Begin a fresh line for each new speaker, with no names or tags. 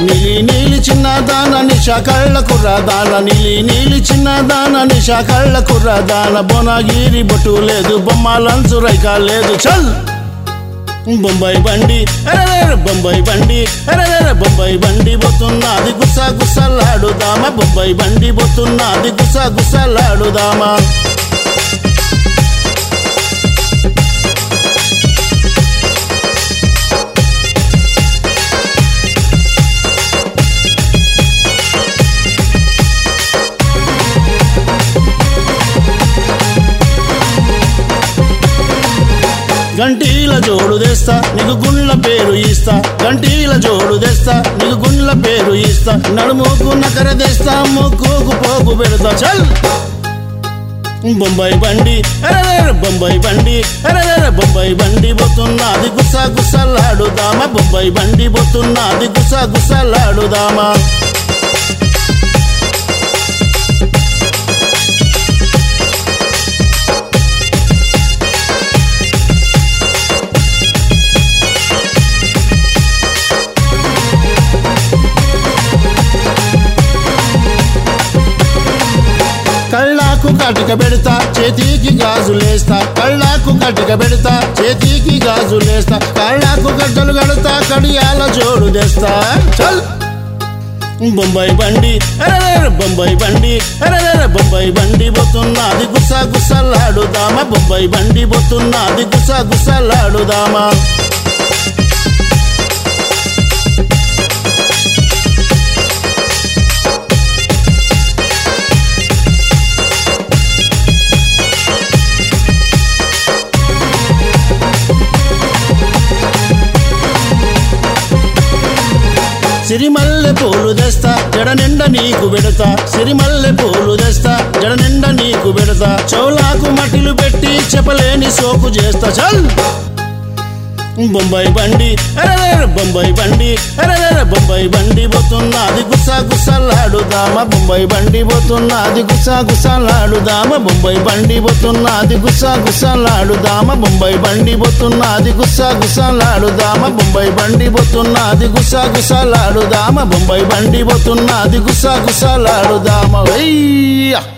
నీలి నీలి చిన్నదాన నిష కళ్ళ కుర్రదాన నీలి నీలి చిన్నదాన నిష కళ్ళ కుర్రదాన బొనగిరి బొట్టు లేదు బొమ్మ లంచు రైక లేదు చల్ బొంబాయి బండి అరెరెర బొంబాయి బండి అరెరెర బొంబాయి బండి పోతున్నది గుస గుసలాడుదామా బొంబాయి బండి పోతున్నది గుస గుసలాడుదామా గంటీల జోడు తెస్తా నీకు గుండ్ల పేరు ఇస్తా గంటీల జోడు తెస్తా నీకు గుండ్ల పేరు ఇస్తా నడుముకు నకర తెస్తా ముక్కుకు పోగు పెడతా చల్ బొంబాయి బండి అరెరెర బొంబాయి బండి అరెరెర బొంబాయి బండి పోతున్నది గుస గుసలాడుదామా బొంబాయి బండి పోతున్నది గుస గుసలాడుదామా కళ్ళాకు కటిక పెడతా చేతికి గాజులేస్తా కళ్ళాకు కటిక పెడతా చేతికి గాజులేస్తా కళ్ళాకు గడ్డలు కడతా కడియాల జోడు తెస్తా చల్ బొంబాయి బండి అరెరెర బొంబాయి బండి అరెరెర బొంబాయి బండి పోతున్నది గుస గుసలాడుదామా బొంబాయి బండి పోతున్నది గుస గుసలాడుదామా సిరిమల్లె పూలు తెస్తా జడ నిండా నీకు పెడతా సిరిమల్లె పూలు తెస్తా జడ నిండా నీకు పెడతా చౌలాకు మట్టిలు పెట్టి చెప్పలేని సోకు చేస్తా చల్ బొంబాయి బండి అరెరెర బొంబాయి బండి అరెరెర బొంబాయి బండి పోతున్నది గుస గుసలాడుదామా బొంబాయి బండి పోతున్నది గుస గుసలాడుదామా బొంబాయి బండి పోతున్నది గుస గుసలాడుదామా బొంబాయి బండి పోతున్నది గుస గుసలాడుదామా బొంబాయి బండి పోతున్నది గుస గుసలాడుదామా బొంబాయి బండి పోతున్నది గుస గుసలాడుదామా వెయ్య